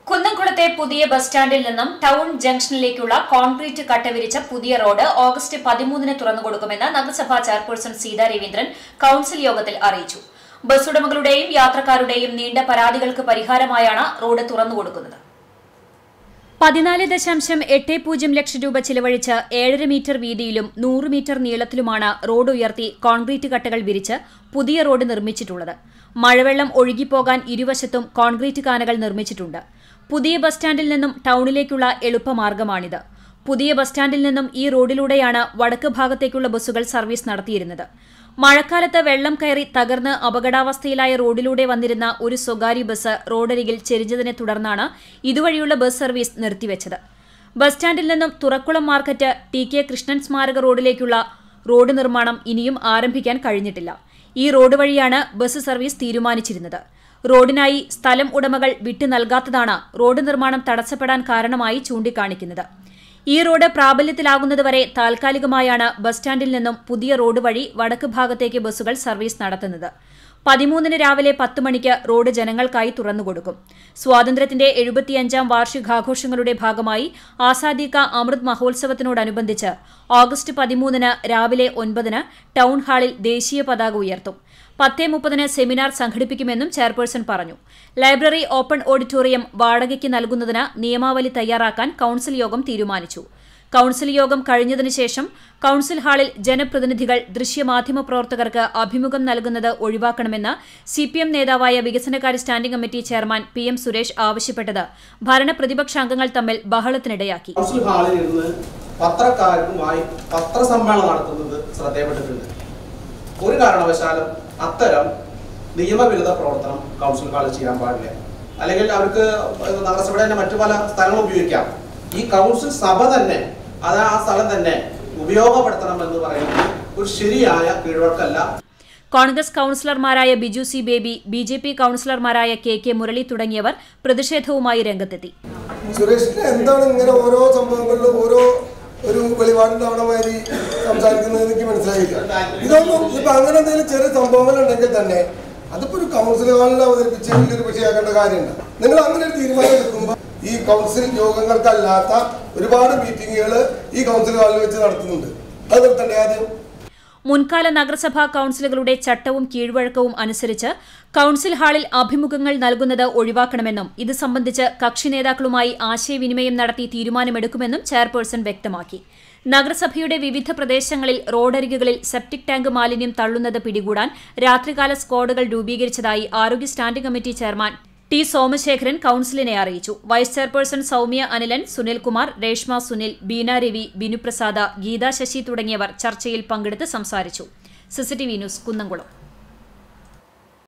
കുന്നംകുളത്തെ പുതിയ ബസ് സ്റ്റാൻഡിൽ നിന്നും ടൗൺ ജംഗ്ഷനിലേക്കുള്ള കോൺക്രീറ്റ് കട്ട വിരിച്ച പുതിയ റോഡ് ഓഗസ്റ്റ് പതിമൂന്നിന് തുറന്നുകൊടുക്കുമെന്ന് നഗരസഭാ ചെയർപേഴ്സൺ സീതാ രവീന്ദ്രൻ കൌൺസിൽ യോഗത്തിൽ അറിയിച്ചു ബസ് ഉടമകളുടെയും യാത്രക്കാരുടെയും നീണ്ട പരാതികൾക്ക് പരിഹാരമായാണ് റോഡ് തുറന്നുകൊടുക്കുന്നത് പതിനാല് ദശാംശം എട്ട് പൂജ്യം ലക്ഷം രൂപ ചിലവഴിച്ച് ഏഴര മീറ്റർ വീതിയിലും നൂറ് മീറ്റർ നീളത്തിലുമാണ് റോഡ് ഉയർത്തി കോൺക്രീറ്റ് കട്ടകൾ വിരിച്ച് പുതിയ റോഡ് നിർമ്മിച്ചിട്ടുള്ളത് മഴവെള്ളം ഒഴുകിപ്പോകാൻ ഇരുവശത്തും കോൺക്രീറ്റ് കാനകൾ നിർമ്മിച്ചിട്ടുണ്ട് പുതിയ ബസ് സ്റ്റാൻഡിൽ നിന്നും ടൗണിലേക്കുള്ള എളുപ്പമാർഗമാണിത് പുതിയ ബസ് സ്റ്റാൻഡിൽ നിന്നും ഈ റോഡിലൂടെയാണ് വടക്ക് ഭാഗത്തേക്കുള്ള ബസ്സുകൾ സർവീസ് നടത്തിയിരുന്നത് മഴക്കാലത്ത് വെള്ളം കയറി തകർന്ന് അപകടാവസ്ഥയിലായ റോഡിലൂടെ വന്നിരുന്ന ഒരു സ്വകാര്യ ബസ് റോഡരികിൽ ചെരിഞ്ഞതിനെ തുടർന്നാണ് ഇതുവഴിയുള്ള ബസ് സർവീസ് നിർത്തിവെച്ചത് ബസ് സ്റ്റാൻഡിൽ നിന്നും തുറക്കുളം മാർക്കറ്റ് ടി കെ കൃഷ്ണൻ സ്മാരക റോഡിലേക്കുള്ള റോഡ് നിർമ്മാണം ഇനിയും ആരംഭിക്കാൻ കഴിഞ്ഞിട്ടില്ല ഈ റോഡ് വഴിയാണ് ബസ് സർവീസ് തീരുമാനിച്ചിരുന്നത് റോഡിനായി സ്ഥലം ഉടമകൾ വിട്ടു നൽകാത്തതാണ് റോഡ് നിർമ്മാണം തടസ്സപ്പെടാൻ കാരണമായി ചൂണ്ടിക്കാണിക്കുന്നത് ഈ റോഡ് പ്രാബല്യത്തിലാകുന്നതുവരെ താൽക്കാലികമായാണ് ബസ് സ്റ്റാൻഡിൽ നിന്നും പുതിയ റോഡ് വഴി വടക്ക് ഭാഗത്തേക്ക് ബസ്സുകൾ സർവീസ് നടത്തുന്നത് പതിമൂന്നിന് രാവിലെ പത്ത് മണിക്ക് റോഡ് ജനങ്ങൾക്കായി തുറന്നുകൊടുക്കും സ്വാതന്ത്ര്യത്തിന്റെ എഴുപത്തിയഞ്ചാം വാർഷികാഘോഷങ്ങളുടെ ഭാഗമായി ആസാദി കാ അമൃത് മഹോത്സവത്തിനോടനുബന്ധിച്ച് ഓഗസ്റ്റ് പതിമൂന്നിന് രാവിലെ ഒൻപതിന് ടൗൺ ഹാളിൽ ദേശീയ പതാക ഉയർത്തും പത്തേ മുപ്പതിന് സെമിനാർ സംഘടിപ്പിക്കുമെന്നും ചെയർപേഴ്സൺ പറഞ്ഞു ലൈബ്രറി ഓപ്പൺ ഓഡിറ്റോറിയം വാടകയ്ക്ക് നൽകുന്നതിന് നിയമാവലി തയ്യാറാക്കാൻ കൌൺസിൽ യോഗം തീരുമാനിച്ചു കൌൺസിൽ യോഗം കഴിഞ്ഞതിനു ശേഷം കൌൺസിൽ ഹാളിൽ ജനപ്രതിനിധികൾ ദൃശ്യമാധ്യമ പ്രവർത്തകർക്ക് അഭിമുഖം നൽകുന്നത് ഒഴിവാക്കണമെന്ന് സിപിഎം നേതാവായ വികസനകാര്യ standing committee chairman P M Suresh ആവശ്യപ്പെട്ടത് ഭരണപ്രതിപക്ഷാംഗങ്ങൾ തമ്മിൽ ബഹളത്തിനിടയാക്കി കൗൺസിൽ ഹാളിൽ ഇരുന്ന് പത്രക്കാർക്കുമായി പത്രസമ്മേളനം നടത്തുന്നത് ശ്രദ്ധയപ്പെട്ടിട്ടുണ്ട് ഒരു കാരണവശാലും അത്തരം നിയമവിരുദ്ധ പ്രവർത്തനം കൗൺസിൽ ഹാളിൽ ചെയ്യാൻ പാടില്ല അല്ലെങ്കിൽ അവർക്ക് നഗരസഭയുടെ തന്നെ മറ്റു പല സ്ഥലങ്ങൾ ഉപയോഗിക്കാം ഈ കൗൺസിൽ സഭ തന്നെ അത് ആ സ്ഥലം തന്നെ ഉപയോഗപ്പെടുത്തണം എന്ന് പറയുന്നത് ഒരു ശരിയായ കീഴ്വഴക്കല്ല കോൺഗ്രസ് കൌൺസിലർമാരായ ബിജു സി ബേബി ബി ജെ പി കൌൺസിലർമാരായ കെ കെ മുരളി തുടങ്ങിയവർ പ്രതിഷേധവുമായി രംഗത്തെത്തി സുരേഷിന് എന്താണ് ഇങ്ങനെ ഓരോ സംഭവങ്ങളിലും ഓരോ ഒരു വെളിപാടുണ്ടാവണ മാതിരി സംസാരിക്കുന്നത് എനിക്ക് മനസ്സിലായില്ല ഇതൊന്നും ഇപ്പൊ അങ്ങനെ എന്തെങ്കിലും ചെറിയ സംഭവങ്ങൾ ഉണ്ടെങ്കിൽ തന്നെ അതിപ്പോ ഒരു കൗൺസിൽ ഹാളിൽ അവതരിപ്പിച്ച് വലിയൊരു വിഷയമാക്കേണ്ട കാര്യമില്ല നിങ്ങൾ അങ്ങനെ ഒരു തീരുമാനം എടുക്കുമ്പോൾ ഈ കൗൺസിൽ യോഗങ്ങൾക്കല്ലാത്ത ഒരുപാട് മീറ്റിങ്ങുകൾ ഈ കൗൺസിൽ ഹാളിൽ വെച്ച് നടത്തുന്നുണ്ട് അത് നിർത്തണ്ടേ ആദ്യം മുൻകാല നഗരസഭാ കൌൺസിലുകളുടെ ചട്ടവും കീഴ്വഴക്കവും അനുസരിച്ച് കൌൺസിൽ ഹാളിൽ അഭിമുഖങ്ങൾ നൽകുന്നത് ഒഴിവാക്കണമെന്നും ഇത് സംബന്ധിച്ച് കക്ഷി നേതാക്കളുമായി ആശയവിനിമയം നടത്തി തീരുമാനമെടുക്കുമെന്നും ചെയർപേഴ്സൺ വ്യക്തമാക്കി നഗരസഭയുടെ വിവിധ പ്രദേശങ്ങളിൽ റോഡരികുകളിൽ സെപ്റ്റിക് ടാങ്ക് മാലിന്യം തള്ളുന്നത് പിടികൂടാൻ രാത്രികാല സ്ക്വാഡുകൾ രൂപീകരിച്ചതായി ആരോഗ്യ standing committee chairman T Somasekharan കൌൺസിലിനെ അറിയിച്ചു വൈസ് ചെയർപേഴ്സൺ സൌമ്യ അനിലൻ സുനിൽകുമാർ രേഷ്മ സുനിൽ ബീന രവി ബിനുപ്രസാദ ഗീതാ ശശി തുടങ്ങിയവർ ചർച്ചയിൽ പങ്കെടുത്ത് സംസാരിച്ചു സിസിടിവി ന്യൂസ് കുന്നംകുളം